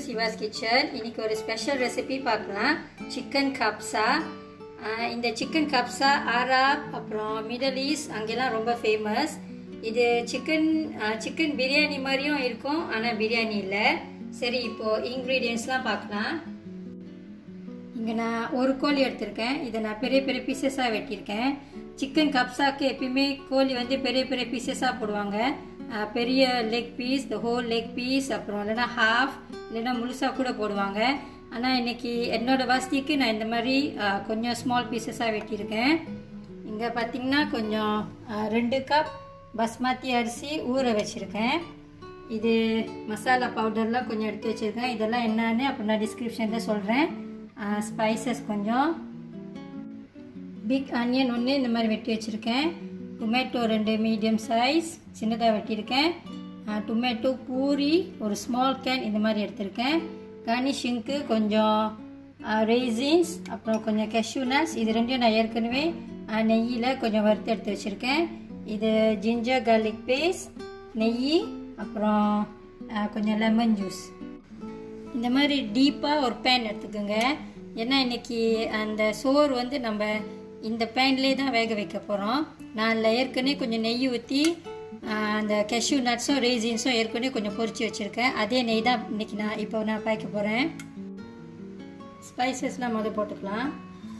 Siva's kitchen இன்னைக்கு ஒரு special recipe பார்க்கலாம் சிக்கன் கப்ஸா இந்த சிக்கன் கப்ஸா ஆராப் அப்புறம் மிடல் ஈஸ்ட் அங்கெல்லாம் ரொம்ப ஃபேமஸ் இது சிக்கன் சிக்கன் பிரியாணி மாதிரியும் இருக்கும் ஆனால் பிரியாணி இல்லை சரி இப்போது இன்க்ரீடியன்ஸ்லாம் பார்க்கலாம் இங்கே நான் ஒரு கோழி எடுத்திருக்கேன் இதை நான் பெரிய பெரிய பீசஸாக வெட்டியிருக்கேன் சிக்கன் கப்ஸாக்கு எப்பயுமே கோழி வந்து பெரிய பெரிய பீசஸாக போடுவாங்க பெரிய leg piece the whole leg piece அப்புறம் இல்லைனா ஹாஃப் இல்லைனா முழுசாக கூட போடுவாங்க ஆனால் இன்றைக்கி என்னோடய வசதிக்கு நான் இந்த மாதிரி கொஞ்சம் ஸ்மால் பீசஸாக வெட்டியிருக்கேன் இங்கே பார்த்திங்கன்னா கொஞ்சம் ரெண்டு கப் பஸ்மதி அரிசி ஊற வச்சுருக்கேன் இது மசாலா பவுடர்லாம் கொஞ்சம் எடுத்து வச்சுருக்கேன் இதெல்லாம் என்னன்னு அப்புறம் நான் டிஸ்கிரிப்ஷனில் சொல்கிறேன் ஸ்பைசஸ் கொஞ்சம் பிக் ஆனியன் ஒன்று இந்த மாதிரி வெட்டி வச்சுருக்கேன் டொமேட்டோ ரெண்டு மீடியம் சைஸ் சின்னதாக வெட்டியிருக்கேன் டொமேட்டோ பூரி ஒரு ஸ்மால் கேன் இந்த மாதிரி எடுத்திருக்கேன் கார்னிஷிங்க்கு கொஞ்சம் ரெய்சின்ஸ் அப்புறம் கொஞ்சம் கெஷ்யூ நட்ஸ் இது ரெண்டையும் நான் ஏற்கனவே நெய்யில் கொஞ்சம் வறுத்து எடுத்து வச்சுருக்கேன் இது ஜிஞ்சர் கார்லிக் பேஸ்ட் நெய் அப்புறம் கொஞ்சம் லெமன் ஜூஸ் இந்த மாதிரி டீப்பாக ஒரு பேன் எடுத்துக்கோங்க ஏன்னா இன்றைக்கி அந்த சோறு வந்து நம்ம இந்த பேன்லேயே தான் வேக வைக்க போகிறோம் நான் அதில் ஏற்கனவே கொஞ்சம் நெய் ஊற்றி அந்த கெஷ்யூ நட்ஸும் ரேசின்ஸும் ஏற்கனவே கொஞ்சம் பொரிச்சு வச்சுருக்கேன் அதே நெய் தான் இன்றைக்கி நான் இப்போ நான் பாய்க்க போகிறேன் ஸ்பைசஸ்லாம் முதல் போட்டுக்கலாம்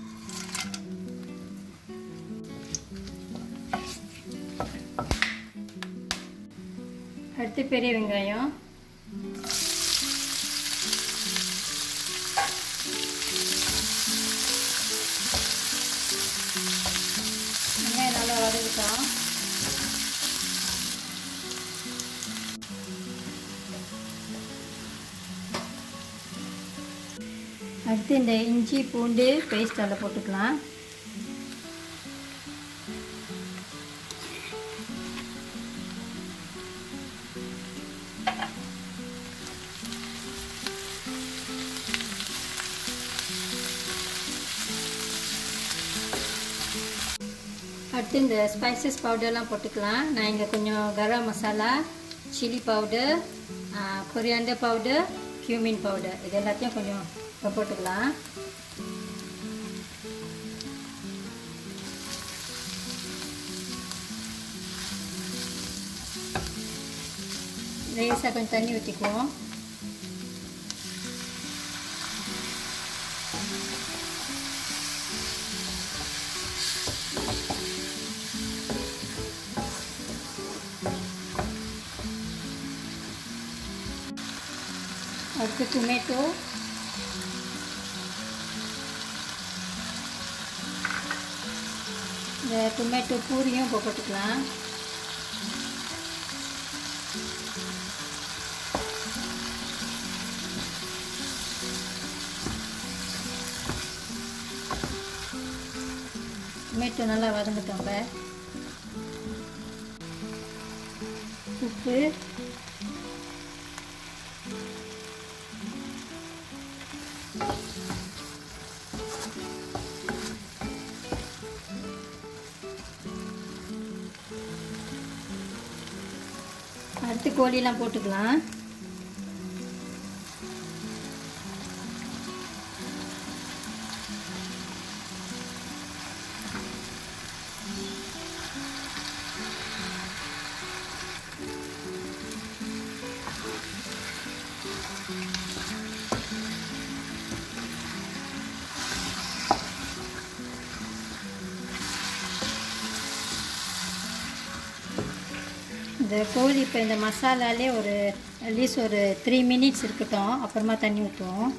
அடுத்து பெரிய வெங்காயம் வெங்காயம் நல்லா வதக்கிட்டோம் அடுத்து இந்த இஞ்சி பூண்டு பேஸ்ட் அதில் போட்டுக்கலாம் அடுத்து இந்த ஸ்பைசஸ் பவுடர்லாம் போட்டுக்கலாம் நான் இங்கே கொஞ்சம் garam masala chilli powder coriander powder cumin powder இது எல்லாத்தையும் கொஞ்சம் போட்டுக்கலாம் லேசாக கொஞ்சம் தண்ணி ஊற்றிக்குவோம் அடுத்து டொமேட்டோ இந்த டொமேட்டோ பூரியும் இப்போ போட்டுக்கலாம் டொமேட்டோ நல்லா வதங்கட்டோங்க உப்பு அடுத்து கோழியெல்லாம் போட்டுக்கலாம் இந்த கோழி இப்போ இந்த மசாலாலே ஒரு அட்லீஸ்ட் ஒரு த்ரீ மினிட்ஸ் இருக்கட்டும் அப்புறமா தண்ணி ஊற்றுவோம்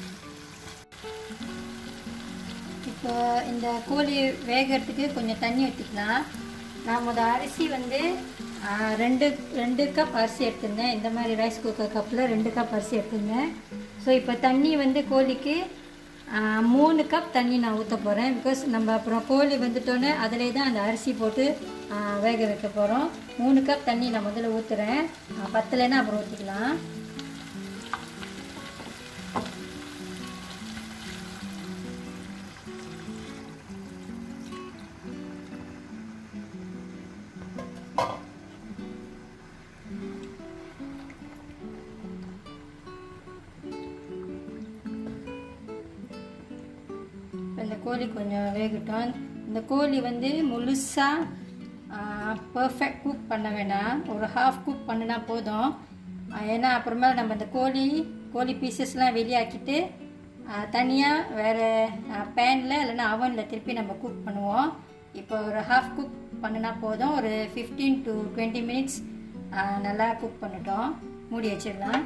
இப்போ இந்த கோழி வேகிறதுக்கு கொஞ்சம் தண்ணி ஊற்றிக்கலாம் நான் முதல் அரிசி வந்து ரெண்டு ரெண்டு கப் அரிசி எடுத்திருந்தேன் இந்த மாதிரி ரைஸ் குக்கர் கப்பில் ரெண்டு கப் அரிசி எடுத்திருந்தேன் ஸோ இப்போ தண்ணி வந்து கோழிக்கு மூணு கப் தண்ணி நான் ஊற்ற போகிறேன் பிகாஸ் நம்ம அப்புறம் கோழி வந்துட்டோன்னே அதிலே தான் அந்த அரிசி போட்டு வேக வைக்க போகிறோம் மூணு கப் தண்ணி நான் முதல்ல ஊற்றுறேன் பத்தலைன்னா அப்புறம் ஊற்றிக்கலாம் கோழி கொஞ்சம் வேகட்டும் இந்த கோழி வந்து முழுசாக பர்ஃபெக்ட் குக் பண்ண வேணாம் ஒரு ஹாஃப் குக் பண்ணினா போதும் ஏன்னா அப்புறமா நம்ம இந்த கோழி கோழி பீசஸ்லாம் வெளியாக்கிட்டு தனியாக வேறு பேனில் இல்லைன்னா அவனில் திருப்பி நம்ம குக் பண்ணுவோம் இப்போ ஒரு ஹாஃப் குக் பண்ணினா போதும் ஒரு ஃபிஃப்டீன் டு டுவெண்ட்டி மினிட்ஸ் நல்லா குக் பண்ணிட்டோம் மூடி வச்சிடலாம்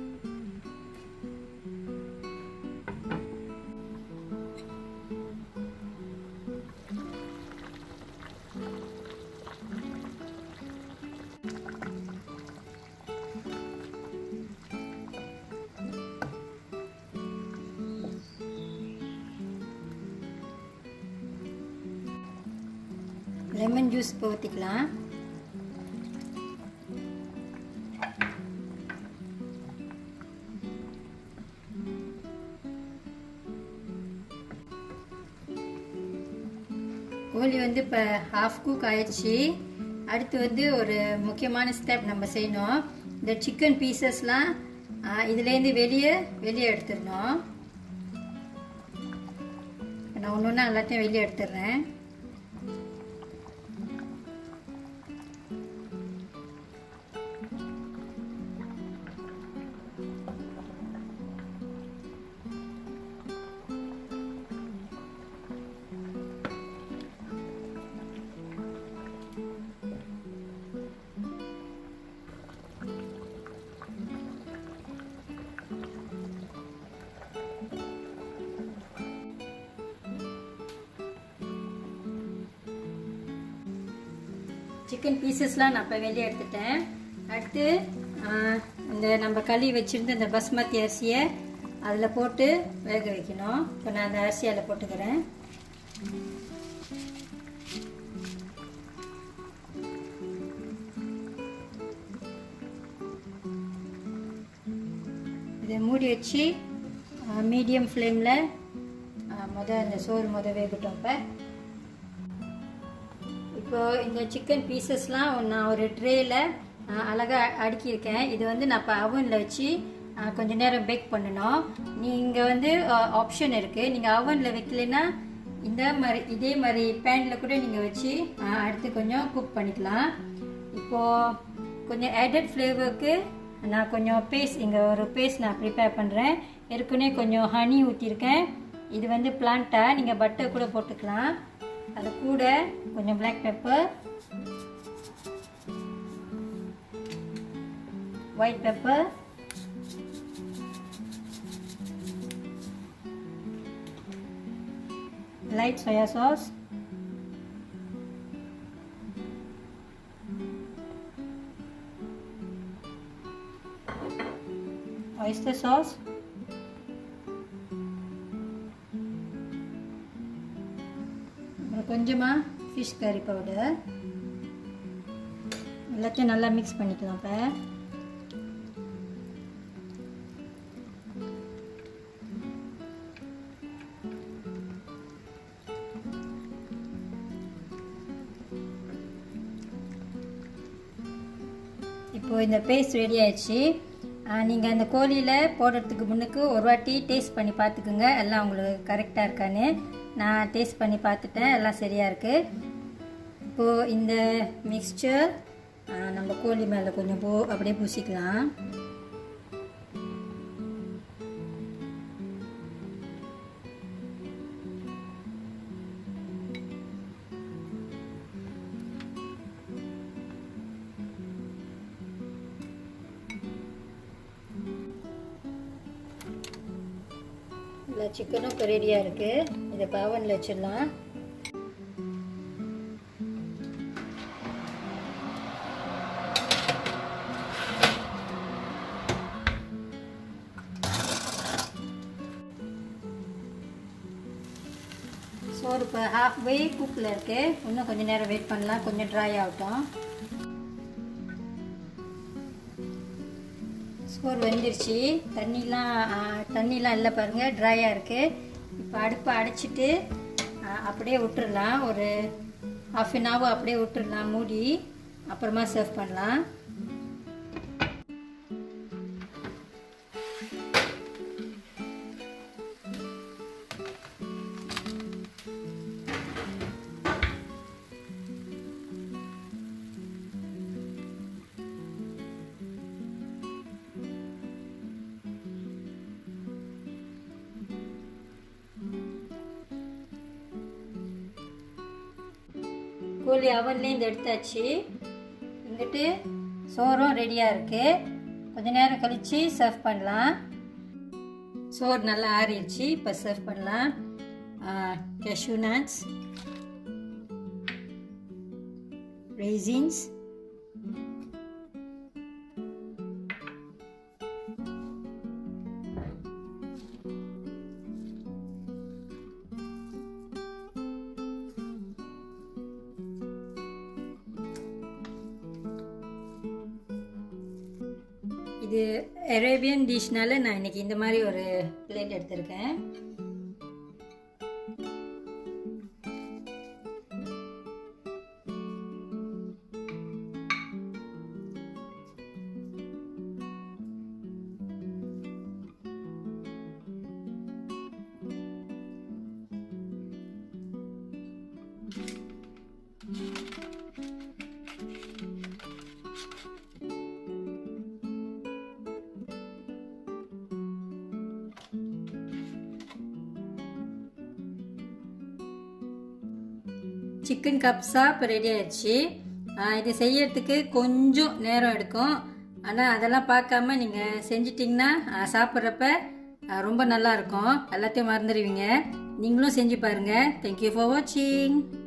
லெமன் ஜூஸ் இப்போ ஊற்றிக்கலாம் கோழி வந்து இப்போ ஹாஃப் குக் ஆயிடுச்சு அடுத்து வந்து ஒரு முக்கியமான ஸ்டெப் நம்ம செய்யணும் இந்த சிக்கன் பீசஸ்லாம் இதுலேருந்து வெளியே வெளியே எடுத்துடணும் நான் ஒன்று ஒன்றா எல்லாத்தையும் வெளியே எடுத்துடுறேன் சிக்கன் பீசஸ்லாம் நான் இப்போ வெளியே எடுத்துட்டேன் அடுத்து இந்த நம்ம களி வச்சுருந்த இந்த பஸ்மதி அரிசியை அதில் போட்டு வேக வைக்கணும் இப்போ நான் அந்த அரிசி அதில் போட்டுக்கிறேன் இதை மூடி வச்சு மீடியம் ஃப்ளேமில் மொதல் அந்த சோறு மொதல் வேகட்டும் இப்போ இப்போ இந்த சிக்கன் பீசஸ்லாம் நான் ஒரு ட்ரேயில் அழகாக அடுக்கியிருக்கேன் இது வந்து நான் இப்போ அவனில் வச்சு கொஞ்ச நேரம் பேக் பண்ணணும் நீங்கள் வந்து ஆப்ஷன் இருக்குது நீங்கள் அவனில் வைக்கலைன்னா இந்த மாதிரி இதே மாதிரி பேனில் கூட நீங்கள் வச்சு அடுத்து கொஞ்சம் குக் பண்ணிக்கலாம் இப்போது கொஞ்சம் ஆடட் ஃப்ளேவருக்கு நான் கொஞ்சம் பேஸ்ட் இங்கே ஒரு பேஸ்ட் நான் ப்ரிப்பேர் பண்ணுறேன் ஏற்கனவே கொஞ்சம் ஹனி ஊற்றிருக்கேன் இது வந்து பிளான்ட்டா நீங்கள் பட்டர் கூட போட்டுக்கலாம் அது கூட கொஞ்சம் black pepper white pepper light soya sauce oyster sauce கொஞ்சமாக ஃபிஷ் கறி பவுடர் எல்லாத்தையும் நல்லா மிக்ஸ் பண்ணிக்கலாம் இப்போ இப்போது இந்த பேஸ்ட் ரெடி ஆயிடுச்சு நீங்கள் அந்த கோழியில் போடுறதுக்கு முன்னுக்கு ஒரு வாட்டி டேஸ்ட் பண்ணி பார்த்துக்குங்க எல்லாம் உங்களுக்கு கரெக்டாக இருக்கான்னு நான் டேஸ்ட் பண்ணி பார்த்துட்டேன் எல்லாம் சரியாக இருக்குது இப்போது இந்த மிக்ஸ்சர் நம்ம கோழி மேலே கொஞ்சம் போ அப்படியே பூசிக்கலாம் இல்லை சிக்கனும் இப்போ ரெடியாக இருக்குது இதை பவனில் வச்சிடலாம் சோறு இப்போ ஹாஃப் வே குக்கில் இருக்குது இன்னும் கொஞ்சம் நேரம் வெயிட் பண்ணலாம் கொஞ்சம் ட்ரை ஆகட்டும் சோறு வெந்துருச்சு தண்ணிலாம் தண்ணிலாம் இல்லை பாருங்கள் ட்ரையாக இருக்குது இப்போ அடுப்பை அடைச்சிட்டு அப்படியே விட்டுறலாம் ஒரு ஹாஃப் அன் ஹவர் அப்படியே விட்டுறலாம் மூடி அப்புறமா சர்வ் பண்ணலாம் கோழி அவன்லேருந்து எடுத்தாச்சு இங்கிட்டு சோறும் ரெடியாக இருக்குது கொஞ்ச நேரம் கழித்து சர்வ் பண்ணலாம் சோறு நல்லா ஆறிடுச்சு இப்போ சர்வ் பண்ணலாம் கேஷ்யூ நட்ஸ் raisins இது அரேபியன் டிஷ்னால நான் இன்னைக்கு இந்த மாதிரி ஒரு பிளேட் எடுத்திருக்கேன் சிக்கன் கப்ஸா இப்போ ரெடி ஆயிடுச்சு இது செய்யறதுக்கு கொஞ்சம் நேரம் எடுக்கும் ஆனால் அதெல்லாம் பார்க்காம நீங்கள் செஞ்சிட்டிங்கன்னா சாப்பிட்றப்ப ரொம்ப நல்லா இருக்கும் எல்லாத்தையும் மறந்துடுவீங்க நீங்களும் செஞ்சு பாருங்கள் தேங்க்யூ ஃபார் வாட்சிங்